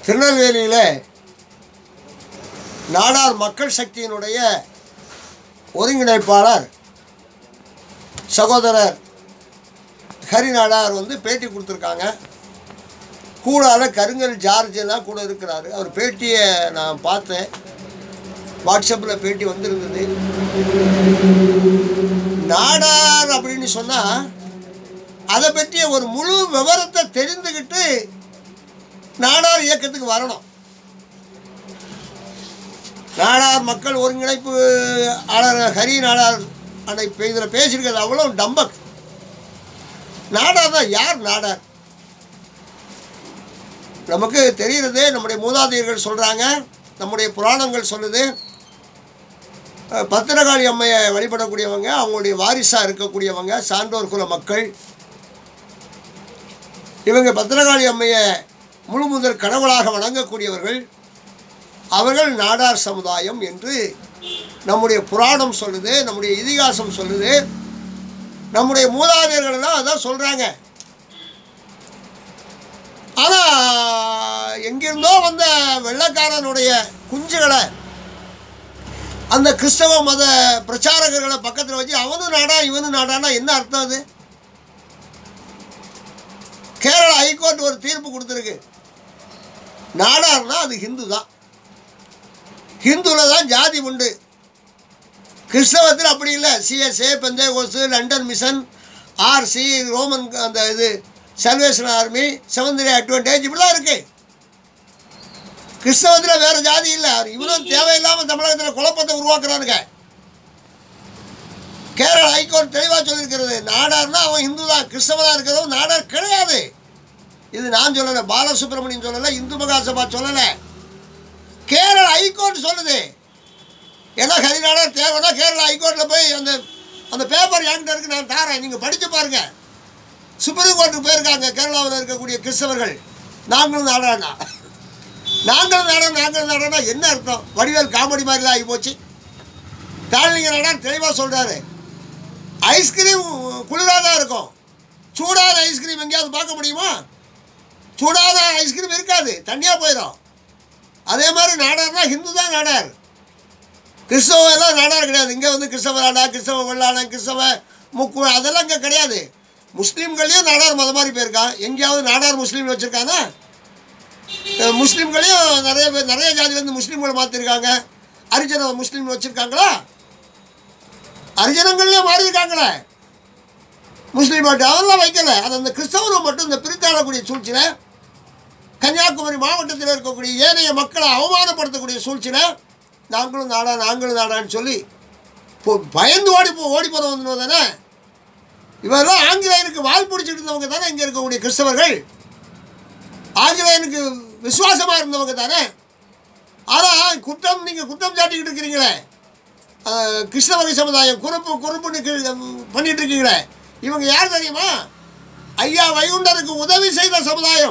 திருநெல்வேலியில் நாடார் மக்கள் சக்தியினுடைய ஒருங்கிணைப்பாளர் சகோதரர் ஹரிநாடார் வந்து பேட்டி கொடுத்துருக்காங்க கூடால கருங்கல் ஜார்ஜ் எல்லாம் கூட இருக்கிறாரு அவர் பேட்டியை நான் பார்த்தேன் வாட்ஸ்அப்பில் பேட்டி வந்திருந்தது நாடார் அப்படின்னு சொன்னால் அதை பற்றிய ஒரு முழு விவரத்தை தெரிந்துக்கிட்டு நாடார் இயக்கத்துக்கு வரணும் நாடார் மக்கள் ஒருங்கிணைப்பு ஆளர் ஹரி நாடார் அந்த இப்போ இதில் பேசியிருக்கிறது அவ்வளோ டம்பக் நாடார் தான் யார் நாடார் நமக்கு தெரிகிறது நம்முடைய மூதாதையர்கள் சொல்கிறாங்க நம்முடைய புராணங்கள் சொல்லுது அஹ், பத்திரகாளி அம்மையை வழிபடக்கூடியவங்க அவங்களுடைய வாரிசாக இருக்கக்கூடியவங்க சான்றோர் குல மக்கள் இவங்க பத்திரகாளி அம்மையை முழு முதல் கடவுளாக வணங்கக்கூடியவர்கள் அவர்கள் நாடார் சமுதாயம் என்று நம்முடைய புராணம் சொல்லுது நம்முடைய இதிகாசம் சொல்லுது நம்முடைய மூதாதையர்கள் எல்லாம் அதான் சொல்கிறாங்க ஆனால் எங்கிருந்தோ வந்த வெள்ளைக்காரனுடைய குஞ்சுகளை அந்த கிறிஸ்தவ மத பிரச்சாரகர்களை பக்கத்தில் வச்சு அவனும் நாடா இவனும் நாடானா என்ன அர்த்தம் அது கேரளா ஹைகோர்ட் ஒரு தீர்ப்பு கொடுத்துருக்கு நாடார்னா அது ஹிந்து தான் ஹிந்துவில் தான் ஜாதி உண்டு கிறிஸ்தவத்தில் அப்படி இல்லை CSA Pentecost London mission RC Roman அந்த இது சல்வேஷன் ஆர்மி செவந்திரி அட்வான்டேஜ் இப்படிலாம் இருக்குது கிறிஸ்தவத்தில் வேறு ஜாதி இல்லை இவனும் தேவையில்லாமல் தமிழகத்தில் குழப்பத்தை உருவாக்குறானுங்க கேரள ஹைகோர்ட் தெளிவாக சொல்லியிருக்கிறது நாடார்னா அவன் இந்து தான் கிறிஸ்தவனாக இருக்கிறவன் நாடார் கிடையாது இது நான் சொல்லலை பாலசுப்ரமணியன் சொல்லலை இந்து மகாசபா சொல்லலை கேரள ஹைகோர்ட் சொல்லுது ஏன்னா ஹரிநாடார் தேவைன்னா கேரளா ஹைகோர்ட்டில் போய் அந்த அந்த பேப்பர் என்கிட்ட இருக்கு நான் தாரேன் நீங்கள் படித்து பாருங்க சுப்ரீம் கோர்ட்டுக்கு போயிருக்காங்க கேரளாவில் இருக்கக்கூடிய கிறிஸ்தவர்கள் நாங்களும் நாடானா நாங்களும் நாடா நாங்களும் நாடானா என்ன அர்த்தம் வடிவேல் காமெடி மாதிரி தான் ஆகி போச்சு தாழ்லிங்க நாடார் தெளிவாக சொல்கிறாரு ஐஸ்கிரீம் குளிராக தான் இருக்கும் சூடான ஐஸ்கிரீம் எங்கேயாவது பார்க்க முடியுமா சூடான ஐஸ்கிரீம் இருக்காது தண்ணியாக போயிடும் அதே மாதிரி நாடார்னா ஹிந்து தான் நாடார் கிறிஸ்தவ எல்லாம் நாடார் கிடையாது இங்கே வந்து கிறிஸ்தவ நாடா கிறிஸ்தவ வெள்ளாளன் கிறிஸ்தவ முக்கு அதெல்லாம் இங்கே கிடையாது முஸ்லீம்களையும் நாடார் மதம் மாதிரி போயிருக்கான் எங்கேயாவது நாடார் முஸ்லீம் வச்சுருக்கானா அஹ் முஸ்லீம்களையும் நிறைய பேர் நிறைய ஜாதியிலேருந்து முஸ்லீம்களை மாற்றிருக்காங்க அரிஜன முஸ்லீம் வச்சுருக்காங்களா அரிஜனங்கள்லேயும் மாறி இருக்காங்களே முஸ்லீம் மாட்டு அதெல்லாம் வைக்கல அது அந்த கிறிஸ்தவரை மட்டும் இந்த பிரித்தாளக்கூடிய சூழ்ச்சியில் கன்னியாகுமரி மாவட்டத்தில் இருக்கக்கூடிய ஏனைய மக்களை அவமானப்படுத்தக்கூடிய சூழ்ச்சியில் நாங்களும் நாடா நாங்களும் நாடான்னு சொல்லி இப்போ பயந்து ஓடி போ ஓடி போகிற வந்து தானே இவரெல்லாம் ஆங்கிலேயனுக்கு வால் பிடிச்சிட்டு இருந்தவங்க தானே இங்கே இருக்கக்கூடிய கிறிஸ்தவர்கள் ஆங்கிலேயனுக்கு விசுவாசமாக இருந்தவங்க தானே ஆனால் குற்றம் நீங்கள் குற்றம் சாட்டிக்கிட்டு இருக்கிறீங்களே அஹ், கிறிஸ்தவ சமுதாயம் குறுப்பு குறுப்புன்னு கி- பண்ணிட்டு இருக்கீங்களே இவங்க யார் தெரியுமா ஐயா வைகுண்டருக்கு உதவி செய்த சமுதாயம்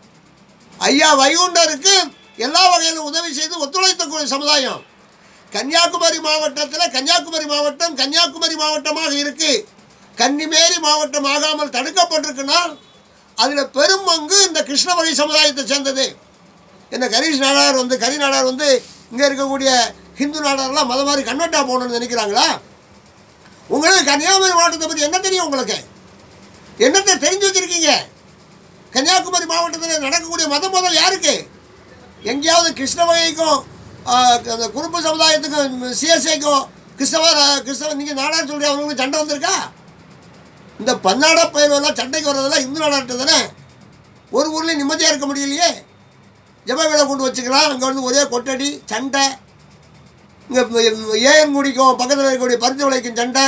ஐயா வைகுண்டருக்கு எல்லா வகையிலும் உதவி செய்து ஒத்துழைத்தக்கூடிய சமுதாயம் கன்னியாகுமரி மாவட்டத்தில் கன்னியாகுமரி மாவட்டம் கன்னியாகுமரி மாவட்டமாக இருக்கு கன்னிமேரி மாவட்டம் ஆகாமல் தடுக்கப்பட்டிருக்குன்னா அதில் பெரும் பங்கு இந்த கிருஷ்ணவகை சமுதாயத்தை சேர்ந்தது என்ன கரீஷ் நாடார் வந்து கரி நாடார் வந்து இங்கே இருக்கக்கூடிய ஹிந்து நாடாரெல்லாம் மத மாதிரி கன்வெர்ட்டாக போகணும்னு நினைக்கிறாங்களா உங்களுக்கு கன்னியாகுமரி மாவட்டத்தை பற்றி என்ன தெரியும் உங்களுக்கு என்னத்தை தெரிஞ்சு வச்சுருக்கீங்க கன்னியாகுமரி மாவட்டத்தில் நடக்கக்கூடிய மத முதல் யாருக்கு எங்கேயாவது கிருஷ்ணவகைக்கும் அந்த குறுப்பு சமுதாயத்துக்கும் சிஎஸ்ஐக்கும் கிறிஸ்தவ கிறிஸ்தவ நீங்கள் நாடார் சொல்கிற அவங்களுக்கு சண்டை வந்திருக்கா இந்த பன்னாட பயிரெல்லாம் சண்டைக்கு வர்றதெல்லாம் இந்து நாடாட்டு தானே ஒரு ஊர்லேயும் நிம்மதியாக இருக்க முடியலையே ஜப வேலை கொண்டு வச்சுக்கலாம் அங்கே வந்து ஒரே கொட்டடி சண்டை இங்கே ஏஎன் குடிக்கும் பக்கத்தில் இருக்கக்கூடிய பருத்தி விளைக்கும் சண்டை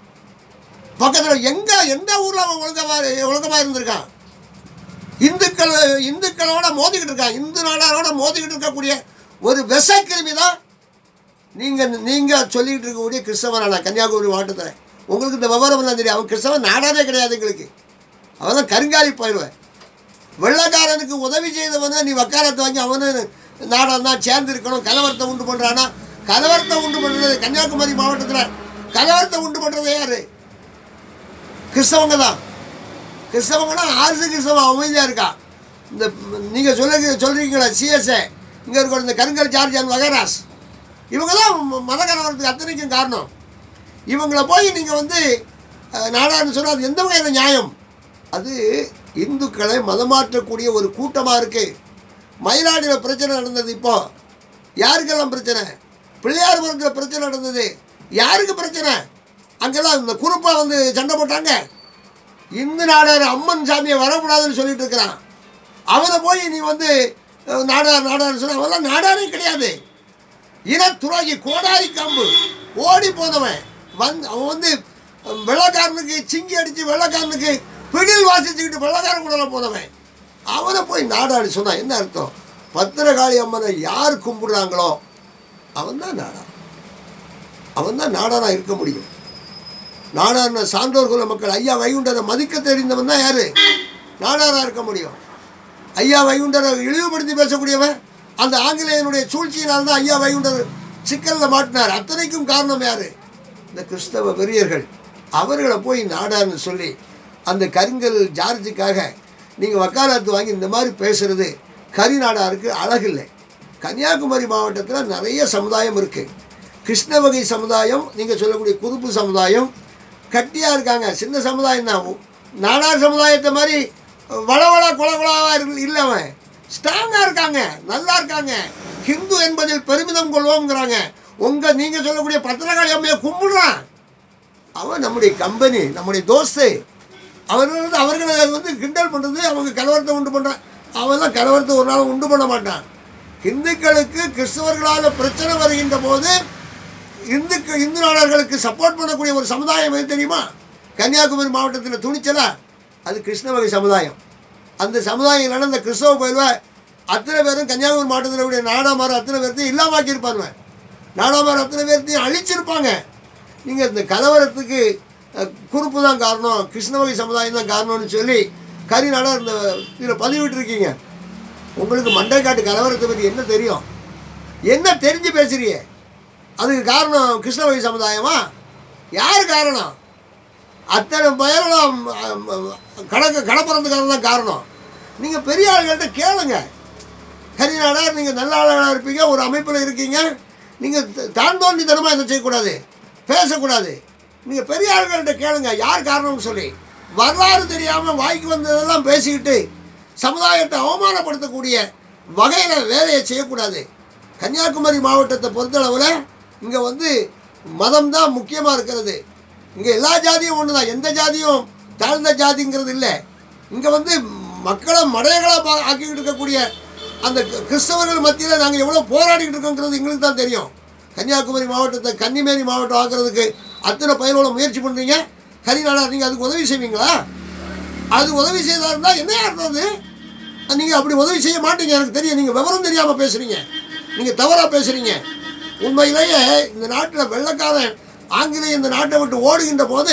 பக்கத்தில் எங்கே எந்த ஊரில் அவன் ஒழுங்கமாக ஒழுங்கமாக இருந்திருக்கான் இந்துக்கள் இந்துக்களோட மோதிக்கிட்டு இருக்கான் இந்து நாடாரோட மோதிக்கிட்டு இருக்கக்கூடிய ஒரு விஷக்கிருமி தான் நீங்கள் நீங்கள் சொல்லிக்கிட்டு இருக்கக்கூடிய கிறிஸ்தவனான கன்னியாகுமரி மாவட்டத்தில் உங்களுக்கு இந்த விவரம் எல்லாம் தெரியும் அவன் கிறிஸ்தவன் நாடாவே கிடையாது எங்களுக்கு அவன் தான் கருங்காலி போயிடுவேன் வெள்ளக்காரனுக்கு உதவி செய்தவனை நீ வக்காலத்தை வாங்கி அவனு நாடாக தான் சேர்ந்து இருக்கணும் கலவரத்தை உண்டு பண்ணுறானா கலவரத்தை உண்டு பண்ணுறது கன்னியாகுமரி மாவட்டத்தில் கலவரத்தை உண்டு பண்ணுறது யார் கிறிஸ்தவங்க தான் கிறிஸ்தவங்கன்னா ஆர்எஸ் கிறிஸ்தவன் அமைதியாக இருக்கான் இந்த நீங்கள் சொல்ல சொல்கிறீங்களா சிஎஸ்ஏ இங்கே இருக்கிற இந்த கருங்கல் ஜார்ஜ் அண்ட் வகராஸ் இவங்க தான் ம- மத கலவரத்துக்கு அத்தனைக்கும் காரணம் இவங்கள போய் நீங்கள் வந்து அஹ், நாடான்னு சொன்னால் அது எந்த வகையில் நியாயம் அது இந்துக்களை மதமாற்றக்கூடிய ஒரு கூட்டமாக இருக்குது மயிலாடியில் பிரச்சனை நடந்தது இப்போ யாருக்கெல்லாம் பிரச்சனை பிள்ளையார்புரத்தில் பிரச்சனை நடந்தது யாருக்கு பிரச்சனை அங்கெல்லாம் இந்த குறுப்பாக வந்து சண்டை போட்டாங்க இந்து நாடார் அம்மன் சாமியை வரக்கூடாதுன்னு சொல்லிட்டு இருக்கிறான் அவனை போய் நீ வந்து அஹ், நாடார் நாடார் சொன்ன அவன்லாம் நாடாரே கிடையாது இன துரோகி கோடாரி காம்பு ஓடி போனவன் வந்து அவன் வந்து அஹ், வெள்ளைக்காரனுக்கு சிங்கி அடித்து வெள்ளைக்காரனுக்கு பிடில் வாசிச்சுக்கிட்டு வெள்ளைக்காரன் கூட போனவன் அவனை போய் நாடாடி சொன்னான் என்ன அர்த்தம் பத்திரகாளி அம்மனை யார் கும்பிடுறாங்களோ அவன் தான் நாடா அவன் தான் நாடானா இருக்க முடியும் நாடார்ன சான்றோர் குல மக்கள் ஐயா வைகுண்டரை மதிக்க தெரிந்தவன் தான் யாரு நாடாரா இருக்க முடியும் ஐயா வைகுண்டரை இழிவுபடுத்தி பேசக்கூடியவன் அந்த ஆங்கிலேயனுடைய சூழ்ச்சியினால் தான் ஐயா வைகுண்டர் சிக்கலில் மாட்டினார் அத்தனைக்கும் காரணம் யாரு இந்த கிறிஸ்தவ வெறியர்கள் அவர்களை போய் நாடார்னு சொல்லி அந்த கருங்கல் ஜார்ஜுக்காக நீங்கள் வக்காலத்து வாங்கி இந்த மாதிரி பேசுறது கரி நாடாருக்கு அழகில்லை கன்னியாகுமரி மாவட்டத்தில் நிறைய சமுதாயம் இருக்குது கிருஷ்ண வகை சமுதாயம் நீங்கள் சொல்லக்கூடிய குறுப்பு சமுதாயம் கட்டியாக இருக்காங்க சின்ன சமுதாயம் தான் நாடார் சமுதாயத்தை மாதிரி வளவள குலகுலாவாக இல்லை அவன் ஸ்ட்ராங்காக இருக்காங்க நல்லா இருக்காங்க ஹிந்து என்பதில் பெருமிதம் கொள்வோங்கிறாங்க உங்கள் நீங்கள் சொல்லக்கூடிய பத்திரகாளி அம்மையை கும்பிடுறான் அவன் நம்முடைய கம்பெனி நம்முடைய தோஸ்து அவர்கள் வந்து அவர்களை வந்து கிண்டல் பண்ணுறது அவங்க கலவரத்தை உண்டு பண்ணுறான் அவன்லாம் கலவரத்தை ஒரு நாள் உண்டு பண்ண மாட்டான் இந்துக்களுக்கு கிறிஸ்தவர்களால் பிரச்சனை வருகின்ற போது இந்துக்கு இந்து நாடர்களுக்கு சப்போர்ட் பண்ணக்கூடிய ஒரு சமுதாயம் எது தெரியுமா கன்னியாகுமரி மாவட்டத்தில் துணிச்சலா அது கிருஷ்ண வகை சமுதாயம் அந்த சமுதாயம் இல்லைன்னா இந்த கிறிஸ்தவ கோயிலை அத்தனை பேரும் கன்னியாகுமரி மாவட்டத்தில் உடைய நாடாமார் அத்தனை பேர்த்தையும் இல்லாமாக்கியிருப்பாங்க நாடாமார் அத்தனை பேர்த்தையும் அழிச்சிருப்பாங்க நீங்கள் இந்த கலவரத்துக்கு அஹ், குறுப்பு தான் காரணம் கிருஷ்ண வகை சமுதாயம் தான் காரணம்னு சொல்லி கரி நாடா இந்த இதில் பதிவிட்டுருக்கீங்க உங்களுக்கு மண்டைக்காட்டு கலவரத்தை பற்றி என்ன தெரியும் என்ன தெரிஞ்சு பேசுறிய அதுக்கு காரணம் கிருஷ்ண வகை சமுதாயமா யார் காரணம் அத்தனை பயணம் கணக்கு கடப்புறதுக்காரன் தான் காரணம் நீங்கள் பெரிய ஆளுகள்கிட்ட கேளுங்க ஹரிநாடார் நீங்கள் நல்ல ஆளுகளாக இருப்பீங்க ஒரு அமைப்பில் இருக்கீங்க நீங்கள் தான் தோண்டித்தனமாக என்ன செய்யக்கூடாது பேசக்கூடாது நீங்கள் பெரிய ஆளுகள்கிட்ட கேளுங்க யார் காரணம்னு சொல்லி வரலாறு தெரியாமல் வாய்க்கு வந்ததெல்லாம் பேசிக்கிட்டு சமுதாயத்தை அவமானப்படுத்தக்கூடிய வகையில் வேலையை செய்யக்கூடாது கன்னியாகுமரி மாவட்டத்தை பொறுத்தளவில் இங்கே வந்து மதம் தான் முக்கியமாக இருக்கிறது இங்கே எல்லா ஜாதியும் ஒன்று தான் எந்த ஜாதியும் தாழ்ந்த ஜாதிங்கிறது இல்லை இங்கே வந்து மக்களை மடையர்களாக பா ஆக்கிக்கிட்டு இருக்கக்கூடிய அந்த கி- கிறிஸ்தவர்கள் மத்தியில் நாங்கள் எவ்வளோ போராடிக்கிட்டு இருக்கோங்கிறது எங்களுக்கு தான் தெரியும் கன்னியாகுமரி மாவட்டத்தை கன்னிமேரி மாவட்டம் ஆக்குறதுக்கு அத்தனை பயிரோட முயற்சி பண்ணுறீங்க கரிநாடா நீங்கள் அதுக்கு உதவி செய்வீங்களா அது உதவி செய்தா இருந்தால் என்ன இருந்தது நீங்கள் அப்படி உதவி செய்ய மாட்டீங்க எனக்கு தெரியும் நீங்கள் விவரம் தெரியாமல் பேசுகிறீங்க நீங்கள் தவறாக பேசுகிறீங்க உண்மையிலேயே இந்த நாட்டில் வெள்ளைக்காரன் ஆங்கிலேய இந்த நாட்டை விட்டு ஓடுகின்ற போது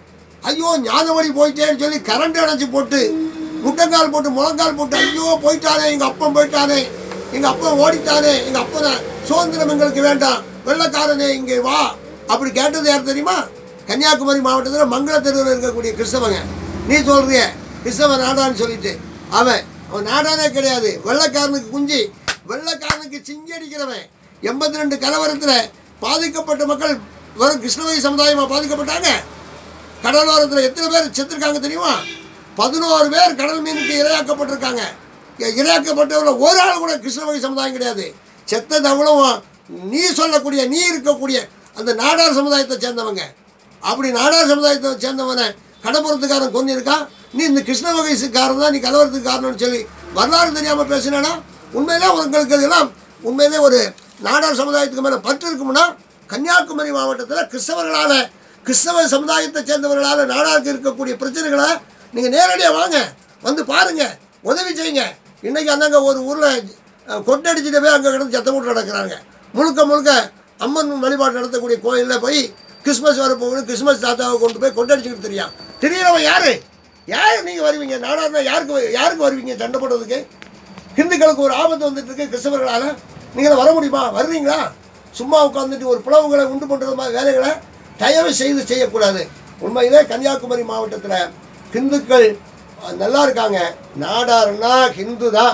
ஐயோ ஞானவழி போயிட்டேன்னு சொல்லி கரண்ட் அணைச்சி போட்டு முட்டங்கால் போட்டு முழங்கால் போட்டு ஐயோ போயிட்டானே எங்கள் அப்பன் போயிட்டானே எங்கள் அப்பன் ஓடிட்டானே எங்கள் அப்பனை சுதந்திரம் எங்களுக்கு வேண்டாம் வெள்ளைக்காரனே இங்கே வா அப்படி கேட்டது யார் தெரியுமா கன்னியாகுமரி மாவட்டத்தில் மங்கள தெருவில் இருக்கக்கூடிய கிறிஸ்தவங்க நீ சொல்றிய கிறிஸ்தவ நாடான்னு சொல்லிட்டு அவன் அவன் நாடானே கிடையாது வெள்ளைக்காரனுக்கு குஞ்சு வெள்ளைக்காரனுக்கு சிங்கி அடிக்கிறவன் எண்பத்தி ரெண்டு கலவரத்தில் பாதிக்கப்பட்ட மக்கள் வெறும் கிருஷ்ணவகை சமுதாயமாக பாதிக்கப்பட்டாங்க கடலோரத்தில் எத்தனை பேர் செத்துருக்காங்க தெரியுமா பதினோரு பேர் கடல் மீனுக்கு இரையாக்கப்பட்டிருக்காங்க இ- இரையாக்கப்பட்டவங்கள ஒரு ஆள் கூட கிருஷ்ணவகை சமுதாயம் கிடையாது செத்தது அவ்வளவும் நீ சொல்லக்கூடிய நீ இருக்கக்கூடிய அந்த நாடார் சமுதாயத்தை சேர்ந்தவங்க அப்படி நாடார் சமுதாயத்தை சேர்ந்தவனை கடப்புறத்துக்காரன் கொண்டிருக்கான் நீ இந்த கிருஷ்ண வகைக்காரன் தான் நீ கலவரத்துக்கு காரணம்னு சொல்லி வரலாறு தெரியாமல் பேசினானா உண்மையிலே உங்களுக்கு இதெல்லாம் உண்மையிலே ஒரு நாடார் சமுதாயத்துக்கு மேலே பற்று இருக்கும்னா கன்னியாகுமரி மாவட்டத்தில் கிறிஸ்தவர்களால் கிறிஸ்தவ சமுதாயத்தை சேர்ந்தவர்களால் நாடாருக்கு இருக்கக்கூடிய பிரச்சனைகளை நீங்கள் நேரடியாக வாங்க வந்து பாருங்கள் உதவி செய்யுங்க இன்றைக்கி அந்தாங்க ஒரு ஊரில் கொட்டடிச்சுட்டு போய் அங்கே கிடந்து சத்தம் போட்டு நடக்கிறாங்க முழுக்க முழுக்க அம்மன் வழிபாடு நடத்தக்கூடிய கோயிலில் போய் கிறிஸ்மஸ் வரப்போகுது கிறிஸ்மஸ் தாத்தாவை கொண்டு போய் கொட்டடிச்சுக்கிட்டு தெரியும் தெரியறவன் யார் யார் நீங்கள் வருவீங்க நாடாருனா யாருக்கு வ- யாருக்கு வருவீங்க சண்டை போடுறதுக்கு ஹிந்துக்களுக்கு ஒரு ஆபத்து வந்துட்டு இருக்கு கிறிஸ்தவர்களால் நீங்கள் வர முடியுமா வருவீங்களா சும்மா உட்காந்துட்டு ஒரு பிளவுகளை உண்டு பண்ணுறது மாதிரி வேலைகளை தயவு செய்து செய்யக்கூடாது உண்மையிலே கன்னியாகுமரி மாவட்டத்தில் ஹிந்துக்கள் நல்லா இருக்காங்க நாடாருன்னா ஹிந்து தான்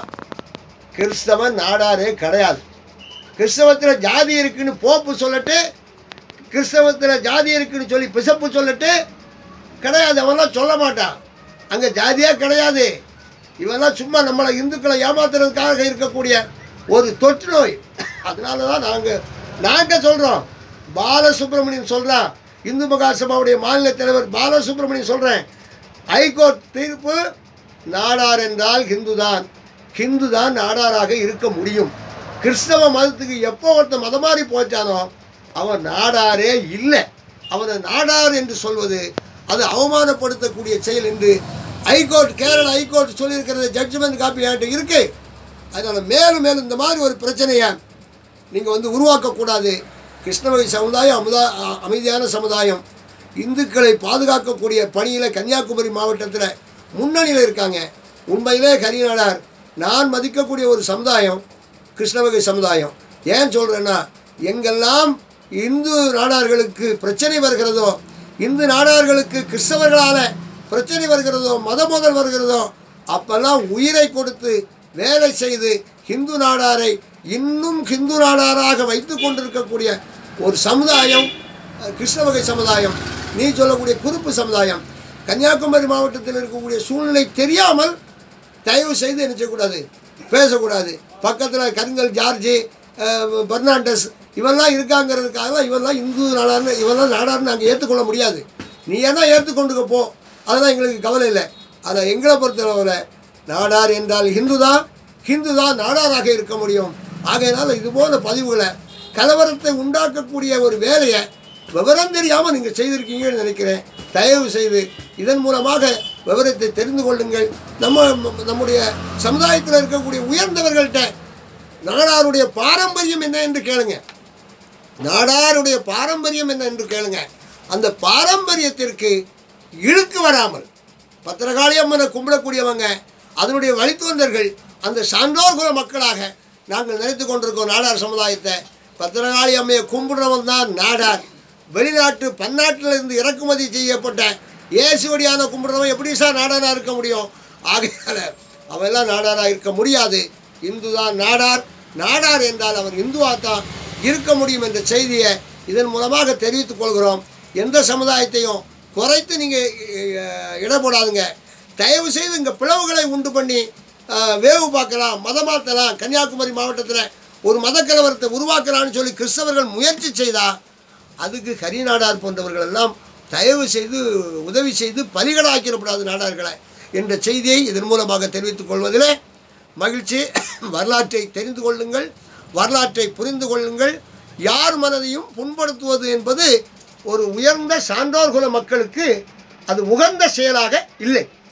கிறிஸ்தவன் நாடாரே கிடையாது கிறிஸ்தவத்தில் ஜாதி இருக்குன்னு போப்பு சொல்லட்டு கிறிஸ்தவத்தில் ஜாதி இருக்குன்னு சொல்லி பிசப்பு சொல்லட்டு கிடையாது அவன்லாம் சொல்ல மாட்டான் அங்கே ஜாதியே கிடையாது இவெல்லாம் சும்மா நம்மளை இந்துக்களை ஏமாத்துறதுக்காக இருக்கக்கூடிய ஒரு தொற்று நோய் அதனால தான் நாங்கள் நாங்கள் சொல்கிறோம் பாலசுப்ரமணியன் சொல்கிறான் இந்து மகாசபாவுடைய மாநில தலைவர் பாலசுப்ரமணியன் சொல்கிறேன் ஹைகோர்ட் தீர்ப்பு நாடார் என்றால் ஹிந்து தான் ஹிந்து தான் நாடாராக இருக்க முடியும் கிறிஸ்தவ மதத்துக்கு எப்போ ஒருத்தன் மதம் மாறி போச்சானோ அவன் நாடாரே இல்லை அவனை நாடார் என்று சொல்வது அது அவமானப்படுத்தக்கூடிய செயல் என்று ஹைகோர்ட் கேரள ஹைகோர்ட் சொல்லியிருக்கிறது ஜட்ஜ்மெண்ட் காப்பி என்கிட்ட இருக்கு அதனால் மேலும் மேலும் இந்த மாதிரி ஒரு பிரச்சனையை நீங்கள் வந்து உருவாக்கக்கூடாது கிருஷ்ணவகை சமுதாயம் அமுதா அ- அமைதியான சமுதாயம் இந்துக்களை பாதுகாக்கக்கூடிய பணியில் கன்னியாகுமரி மாவட்டத்தில் முன்னணியில் இருக்காங்க உண்மையிலே கரிநாடார் நான் மதிக்கக்கூடிய ஒரு சமுதாயம் கிருஷ்ணவகை சமுதாயம் ஏன் சொல்கிறேன்னா எங்கெல்லாம் இந்து நாடார்களுக்கு பிரச்சனை வருகிறதோ இந்து நாடார்களுக்கு கிறிஸ்தவர்களால் பிரச்சனை வருகிறதோ மத மோதல் வருகிறதோ அப்பெல்லாம் உயிரை கொடுத்து வேலை செய்து ஹிந்து நாடாரை இன்னும் ஹிந்து நாடாராக வைத்து கொண்டிருக்கக்கூடிய ஒரு சமுதாயம் அஹ், கிருஷ்ணவகை சமுதாயம் நீ சொல்லக்கூடிய குறுப்பு சமுதாயம் கன்னியாகுமரி மாவட்டத்தில் இருக்கக்கூடிய சூழ்நிலை தெரியாமல் தயவு செய்து என்ன செய்யக்கூடாது பேசக்கூடாது பக்கத்தில் கருங்கல் ஜார்ஜி அஹ், பெர்னாண்டஸ் இவெல்லாம் இருக்காங்கிறதுக்காக இவெல்லாம் இந்து நாடார்னு இவெல்லாம் நாடார்னு நாங்கள் ஏற்றுக்கொள்ள முடியாது நீ ஏன்னா ஏற்றுக்கொண்டுக்க போ அதெல்லாம் எங்களுக்கு கவலை இல்லை ஆனால் எங்களை பொறுத்தளவில் நாடார் என்றால் ஹிந்து தான் ஹிந்து தான் நாடாராக இருக்க முடியும் ஆகையினால இது போல பதிவுகளை கலவரத்தை உண்டாக்கக்கூடிய ஒரு வேலையை விவரம் தெரியாமல் நீங்கள் செய்திருக்கீங்கன்னு நினைக்கிறேன் தயவு செய்து இதன் மூலமாக விவரத்தை தெரிந்து கொள்ளுங்கள் நம்ம நம்முடைய சமுதாயத்தில் இருக்கக்கூடிய உயர்ந்தவர்கள்ட்ட நாடாருடைய பாரம்பரியம் என்ன என்று கேளுங்க நாடாருடைய பாரம்பரியம் என்ன என்று கேளுங்க அந்த பாரம்பரியத்திற்கு இழுக்கு வராமல் பத்திரகாளி அம்மனை கும்பிடக்கூடியவங்க அதனுடைய வழித்தோன்றர்கள் அந்த சான்றோர் குல மக்களாக நாங்கள் நினைத்து கொண்டிருக்கோம் நாடார் சமுதாயத்தை பத்திரகாளி அம்மையை கும்பிடுறவன் தான் நாடார் வெளிநாட்டு பன்னாட்டில் இருந்து இறக்குமதி செய்யப்பட்ட இயேசுவடியான கும்பிடுறவன் எப்படி சார் நாடாராக இருக்க முடியும் ஆகையால் அவெல்லாம் நாடாராக இருக்க முடியாது இந்து தான் நாடார் நாடார் என்றால் அவர் இந்துவாக தான் இருக்க முடியும் என்ற செய்தியை இதன் மூலமாக தெரிவித்துக் கொள்கிறோம் எந்த சமுதாயத்தையும் குறைத்து நீங்கள் இட போடாதுங்க தயவு செய்து இங்கே பிளவுகளை உண்டு பண்ணி அஹ், வேவு பார்க்கலாம் மதம் மாற்றலாம் கன்னியாகுமரி மாவட்டத்தில் ஒரு மத கலவரத்தை உருவாக்கலாம்னு சொல்லி கிறிஸ்தவர்கள் முயற்சி செய்தா அதுக்கு ஹரிநாடார் போன்றவர்கள் எல்லாம் தயவு செய்து உதவி செய்து பலிகடாக்கிடப்படாது நாடார்களை என்ற செய்தியை இதன் மூலமாக தெரிவித்துக் கொள்வதிலே மகிழ்ச்சி வரலாற்றை தெரிந்து கொள்ளுங்கள் வரலாற்றை புரிந்து கொள்ளுங்கள் யார் மனதையும் புண்படுத்துவது என்பது ஒரு உயர்ந்த சான்றோர் குல மக்களுக்கு அது உகந்த செயலாக இல்லை